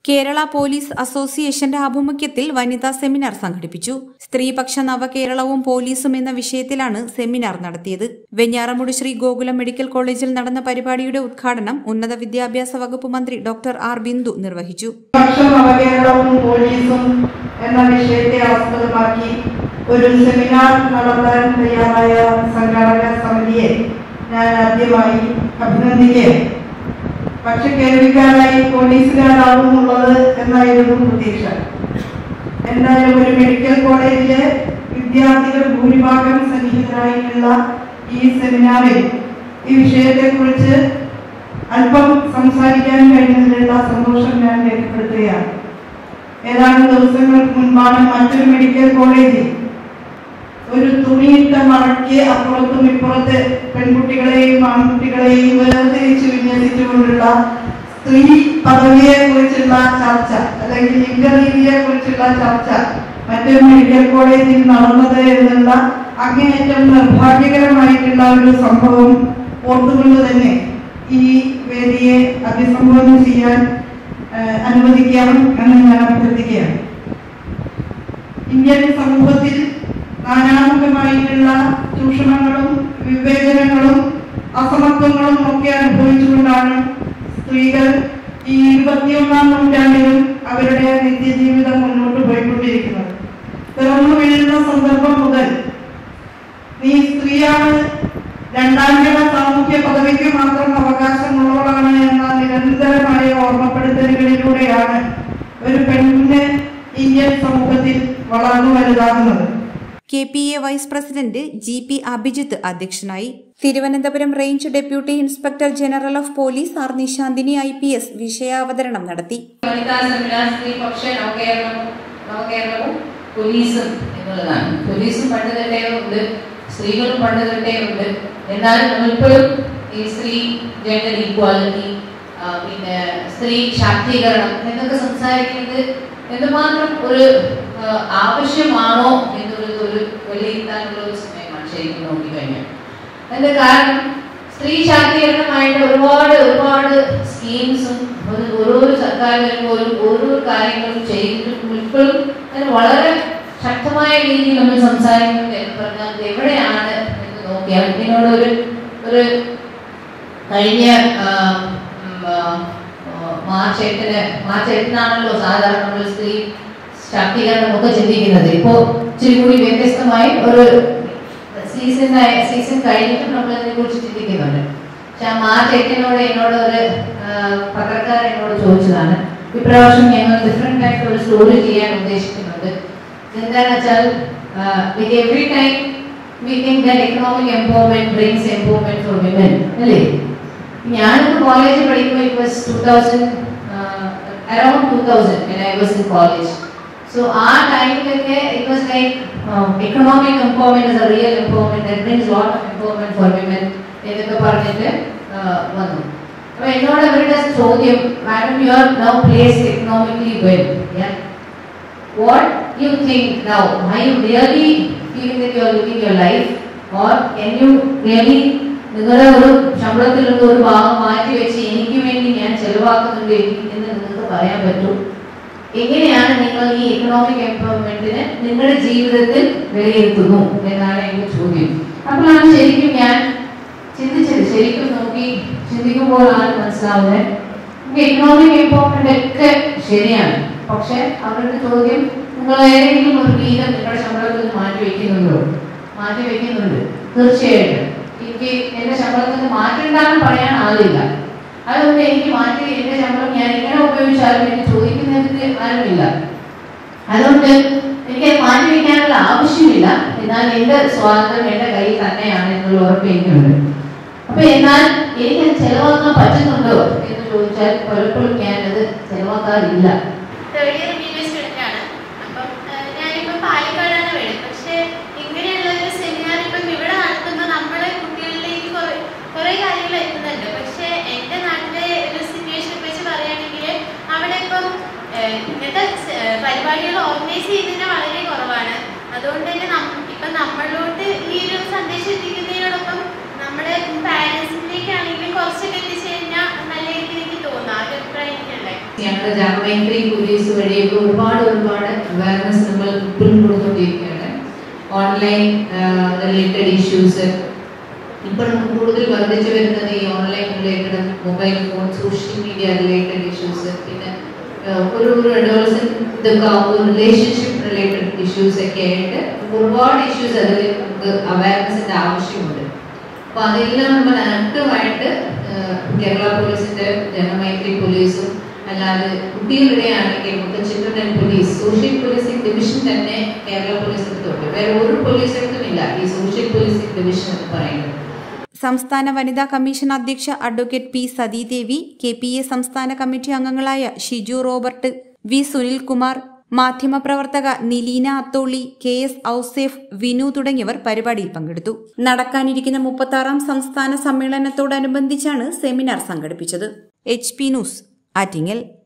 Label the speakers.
Speaker 1: Kerala police അസോസിയേഷന്റെ ആഭിമുഖ്യത്തിൽ വനിതാ സെമിനാർ സംഘടിപ്പിച്ചു സ്ത്രീപക്ഷ നവകേരളവും പോലീസും എന്ന വിഷയത്തിലാണ് സെമിനാർ നടത്തിയത് വെഞ്ഞാറമൂട് ശ്രീ ഗോകുലം മെഡിക്കൽ കോളേജിൽ നടന്ന പരിപാടിയുടെ ഉദ്ഘാടനം ഉന്നത വിദ്യാഭ്യാസ വകുപ്പ് മന്ത്രി ഡോക്ടർ ആർ ബിന്ദു നിർവഹിച്ചു
Speaker 2: പക്ഷം നവകേരളവും പോലീസും എന്ന വിഷയത്തെ ആസ്പദമാക്കി ഒരു സെമിനാർ നടത്താൻ തയ്യാറായ സംഘാടക സമിതിയെ ഞാൻ ആദ്യമായി അഭിനന്ദിക്കുകയാണ് പക്ഷെ കേൾവിക്കാരായി പോലീസുകാരാവുന്നുള്ളത് എന്നായിരുന്നു പ്രതീക്ഷ എന്തായാലും ഒരു മെഡിക്കൽ കോളേജിലെ വിദ്യാർത്ഥികൾ ഭൂരിഭാഗം സന്നിഹിതരായിട്ടുള്ള ഈ സെമിനാറിൽ ഈ വിഷയത്തെക്കുറിച്ച് അല്പം സംസാരിക്കാൻ കഴിഞ്ഞതിലുള്ള സന്തോഷം ഞാൻ രേഖപ്പെടുത്തുകയാണ് ഏതാനും ദിവസങ്ങൾക്ക് മുൻപാണ് മറ്റൊരു മെഡിക്കൽ കോളേജിൽ ഒരു തുണിയിട്ട മറയ്ക്ക് അപ്പുറത്തും ഇപ്പുറത്ത് പെൺകുട്ടികളെയും ആൺകുട്ടികളെയും വേർതിരിച്ച് വിന്യസിച്ചുകൊണ്ടുള്ള സ്ത്രീ പദവിയെ കുറിച്ചുള്ള ചർച്ച അല്ലെങ്കിൽ ലിംഗനീതിയെ കുറിച്ചുള്ള ചർച്ച മറ്റൊരു മെഡിക്കൽ കോളേജിൽ നടന്നത് എന്നുള്ള അങ്ങേയറ്റം നിർഭാഗ്യകരമായിട്ടുള്ള ഒരു സംഭവം ഓർത്തുകൊണ്ട് തന്നെ ഈ വേദിയെ അഭിസംബോധന ചെയ്യാൻ ആ, അനുവദിക്കണം എന്ന് ഞാൻ അഭ്യർത്ഥിക്കുകയാണ് ഇന്ത്യൻ സമൂഹത്തിൽ നാനാമുഖമായിട്ടുള്ള ചൂഷണങ്ങളും വിവേചനങ്ങളും അസമത്വങ്ങളും ഒക്കെ അനുഭവിച്ചുകൊണ്ടാണ് സ്ത്രീകൾ ഈ ഇരുപത്തിയൊന്നാം നൂറ്റാണ്ടിലും അവരുടെ നിത്യജീവിതം മുന്നോട്ട് പോയിക്കൊണ്ടിരിക്കുന്നത് പിറന്നു വീഴുന്ന സന്ദർഭം മുതൽ നീ സ്ത്രീയാണ് രണ്ടാം കിട സാമൂഹ്യ പദവിക്ക് മാത്രം അവകാശമുള്ളവളാണ് എന്ന നിരന്തരമായ ഓർമ്മപ്പെടുത്തലുകളിലൂടെയാണ് ഒരു പെണ്ണിന് ഇന്ത്യൻ സമൂഹത്തിൽ വളർന്നു വലുതാകുന്നത്
Speaker 1: K P A vice president G P Abhijith അധ്യക്ഷനായി Thiruvananthapuram range deputy inspector general of police R Nishanthini I P S വിഷയാവതരണം നടത്തി
Speaker 3: വനിതാ സെമിനാർ സ്ത്രീപക്ഷ നവകേരളവും നവകേരളവും പോലീസും എന്നുള്ളതാണ് പോലീസും പണ്ട് തൊട്ടേ ഉണ്ട് സ്ത്രീകളും പണ്ട് തൊട്ടേ ഉണ്ട് എന്നാലും നമ്മളിപ്പോഴും ഈ സ്ത്രീ ജെൻഡർ ഈക്വാലിറ്റി പിന്നെ സ്ത്രീ ശാക്തീകരണം എന്നൊക്കെ സംസാരിക്കുന്നത് എന്തുമാത്രം ഒരു ആ, ആവശ്യമാണോ എന്നുള്ളത് ഒരു വിലയിരുത്താനുള്ള ഒരു സമയമാണ് ശരിക്കും നോക്കിക്കഴിഞ്ഞാൽ അതിന്റെ കാരണം സ്ത്രീ ശാക്തീകരണമായിട്ട് ഒരുപാട് ഒരുപാട് സ്കീംസും ഒരു ഓരോരോ സർക്കാരുകൾ പോലും ഓരോ കാര്യങ്ങളും ചെയ്തിട്ടും ഇപ്പോഴും അതിന് വളരെ ശക്തമായ രീതിയിൽ നമ്മൾ സംസാരിക്കുന്നത് എന്ന് പറഞ്ഞാൽ അത് എവിടെയാണ് എന്ന് നോക്കിയാൽ ഇതിനോട് ഒരു ഒരു കഴിഞ്ഞ ആ, ഉം, ആ, ആ, മാർച്ച് എട്ടിന് മാർച്ച് എട്ടിനാണല്ലോ സാധാരണ നമ്മൾ സ്ത്രീ ശാക്തീകരണം ഒക്കെ ചിന്തിക്കുന്നത് ഇപ്പോ ഇച്ചിരി കൂടി വ്യത്യസ്തമായി ഒരു സീസൺ സീസൺ കഴിഞ്ഞിട്ടും നമ്മൾ അതിനെ കുറിച്ച് ചിന്തിക്കുന്നുണ്ട് പക്ഷെ ആ മാർച്ച് എട്ടിനോട് എന്നോട് ഒരു ആ, പത്രക്കാരൻ എന്നോട് ചോദിച്ചതാണ് ഇപ്രാവശ്യം ഞങ്ങൾ ഡിഫറെന്റ് ആയിട്ട് ഒരു സ്റ്റോറി ചെയ്യാൻ ഉദ്ദേശിക്കുന്നുണ്ട് എന്താണെന്ന് വെച്ചാൽ with every time we think that economic empowerment brings empowerment for women അല്ലേ ഞാനൊക്കെ കോളേജ് പഠിക്കുമ്പോൾ it was two thousand around two thousand when I was in college. So ആ ടൈമിലൊക്കെ it was like economic empowerment is a real empowerment that brings lot of empowerment for women എന്നൊക്കെ പറഞ്ഞിട്ട് ആ, വന്നു അപ്പൊ എന്നോട് അവരുടെ ചോദ്യം madam you are now placed economically well what you think now are you really feeling that you are living your life or can you really നിങ്ങളുടെ ഒരു ശമ്പളത്തിലുള്ള ഒരു ഭാഗം മാറ്റി വെച്ച് എനിക്ക് വേണ്ടി ഞാൻ ചെലവാക്കുന്നുണ്ട് എനിക്ക് എന്ന് നിങ്ങൾക്ക് പറയാൻ പറ്റും എങ്ങനെയാണ് നിങ്ങൾ ഈ എക്കണോമിക് എംപവർമെന്റിനെ നിങ്ങളുടെ ജീവിതത്തിൽ വിലയിരുത്തുന്നു എന്നാണ് എന്റെ ചോദ്യം അപ്പോഴാണ് ശരിക്കും ഞാൻ ചിന്തിച്ചത് ശരിക്കും നോക്കി ചിന്തിക്കുമ്പോഴാണ് മനസ്സിലാവുന്നത് എക്കണോമിക് എംപവർമെന്റ് ഒക്കെ ശരിയാണ് പക്ഷെ അവരുടെ ചോദ്യം നിങ്ങൾ ഏതെങ്കിലും ഒരു വീതം നിങ്ങളുടെ ശമ്പളത്തിൽ നിന്ന് മാറ്റി വെക്കുന്നുണ്ടോ മാറ്റി വെക്കുന്നുണ്ട് തീർച്ചയായിട്ടും എനിക്ക് എന്റെ ശമ്പളത്തിൽ നിന്ന് മാറ്റണ്ടെന്ന് പറയാൻ ആളില്ല അതുകൊണ്ട് എനിക്ക് മാറ്റി എന്റെ ശമ്പളം ഞാൻ എങ്ങനെ ഉപയോഗിച്ചാലും എനിക്ക് ചോദിക്കുന്നതിന് ആരുമില്ല അതുകൊണ്ട് എനിക്ക് അത് മാറ്റി വെക്കാനുള്ള ആവശ്യമില്ല എന്നാൽ എന്റെ സ്വാതന്ത്ര്യം എന്റെ കയ്യിൽ തന്നെയാണ് എന്നുള്ള ഉറപ്പ് എനിക്കുണ്ട് അപ്പൊ എന്നാൽ എനിക്ക് അത് ചെലവാക്കാൻ പറ്റുന്നുണ്ടോ എന്ന് ചോദിച്ചാൽ പലപ്പോഴും ഞാനത് ചെലവാക്കാറില്ല
Speaker 4: third year B B student ആണ് അപ്പം ഏഹ്, ഞാനിപ്പം പാലക്കാടാണ് വീട് പക്ഷേ ഇങ്ങനെയുള്ള ഒരു സെമിനാർ ഇപ്പം ഇവിടെ നടത്തുമ്പോൾ നമ്മുടെ കുട്ടികളിലേക്ക് കുറേ കുറേ കാര്യങ്ങൾ എത്തുന്നുണ്ട് പക്ഷേ എൻ്റെ നാട്ടിലെ ഒരു സിറ്റുവേഷൻ വെച്ച് പറയുകയാണെങ്കിൽ അവിടെ ഇപ്പം ഏഹ്, ഇങ്ങനത്തെ സ- ഏഹ്, പരിപാടികൾ ഓർഗനൈസ് ചെയ്യുന്നതിന് വളരെ കുറവാണ് അതുകൊണ്ട് തന്നെ നം- ഇപ്പം നമ്മളിലോട്ട് ഈ ഒരു സന്ദേശം എത്തിക്കുന്നതിനോടൊപ്പം നമ്മുടെ പാരൻസിൻ്റെ സമൂഹത്തിലേക്കാണെങ്കിലും കുറച്ചൊക്കെ എത്തിച്ചു കഴിഞ്ഞാൽ നല്ലതായിരിക്കും എനിക്ക് തോന്നുന്നു ആ ഒരു അഭിപ്രായം എനിക്കുണ്ടായി
Speaker 3: ഞങ്ങളുടെ ജാമൈത്രി പോലീസ് വഴിയൊക്കെ ഒരുപാട് ഒരുപാട് അവയർനെസ് നമ്മൾ ഇപ്പോഴും കൊടുത്തുകൊണ്ടിരിക്കുകയാണ് ഓൺലൈൻ റിലേറ്റഡ് ഇഷ്യൂസ് ഇപ്പോൾ നമുക്ക് കൂടുതൽ വർദ്ധിച്ചു വരുന്നത് ഈ online related mobile phone social media related issues പിന്നെ ആഹ് ഒരു ഒരു അഡോൾസെന്റ് ഇതൊക്കെ ആകുമ്പോൾ റിലേഷൻഷിപ്പ് റിലേറ്റഡ് ഇഷ്യൂസ് ഒക്കെ ആയിട്ട് ഒരുപാട് ഇഷ്യൂസ് അതിൽ നമുക്ക് അവയർനെസിന്റെ ആവശ്യമുണ്ട് അപ്പൊ അതെല്ലാം നമ്മൾ ആക്റ്റീവായിട്ട് കേരള പോലീസിന്റെ ജനമൈത്രി പോലീസും അല്ലാതെ കുട്ടികളുടെ ആണെങ്കിൽ നമുക്ക് children and police social policing division തന്നെ കേരള പോലീസ് എടുത്തുണ്ട് വേറെ ഒരു പോലീസ് എടുത്തുമില്ല ഈ സോഷ്യൽ പോലീസിംഗ് ഡിവിഷൻ എന്ന് പറയുന്നത്
Speaker 1: സംസ്ഥാന വനിതാ കമ്മീഷൻ അധ്യക്ഷ advocate P Sathidevi K P A സംസ്ഥാന കമ്മിറ്റി അംഗങ്ങളായ ഷിജു റോബർട്ട് വി സുനിൽകുമാർ മാധ്യമപ്രവർത്തക നിലീന അത്തോളി കെ എസ് ഔസേഫ് വിനു തുടങ്ങിയവർ പരിപാടിയിൽ പങ്കെടുത്തു നടക്കാനിരിക്കുന്ന മുപ്പത്താറാം സംസ്ഥാന സമ്മേളനത്തോടനുബന്ധിച്ചാണ് സെമിനാർ സംഘടിപ്പിച്ചത് എച്ച് പി ന്യൂസ് ആറ്റിങ്ങൽ